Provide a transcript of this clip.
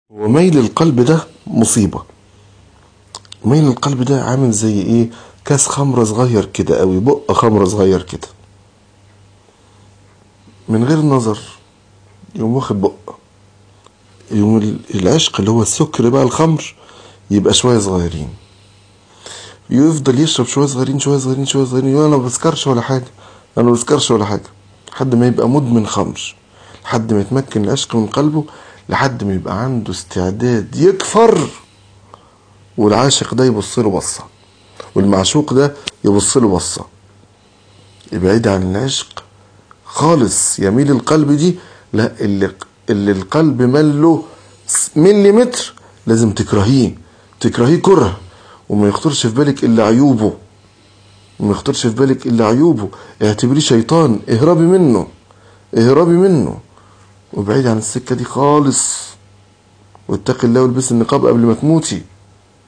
وميل القلب ده مصيبة ميل القلب ده عامل زي ايه كاس خمرة صغير كده قوي بق خمرة صغير كده من غير نظر يقوم واخد بق يقوم العشق اللي هو السكر بقى الخمر يبقى شوية صغيرين يفضل يشرب شوية صغيرين شوية صغيرين شوية صغيرين يقول انا ما بسكرش ولا حاجة انا ما بسكرش ولا حاجة لحد ما يبقى مدمن خمر لحد ما يتمكن العشق من قلبه لحد ما يبقى عنده استعداد يكفر والعاشق ده يبص له بصه والمعشوق ده يبص له بصه يبعد عن العشق خالص يميل القلب دي لا اللي اللي القلب مله ملي متر لازم تكرهيه تكرهيه كره وما يخطرش في بالك الا عيوبه وما يخطرش في بالك الا عيوبه اعتبريه شيطان اهربي منه اهربي منه وابعدي عن السكه دي خالص واتقي الله والبسي النقاب قبل ما تموتي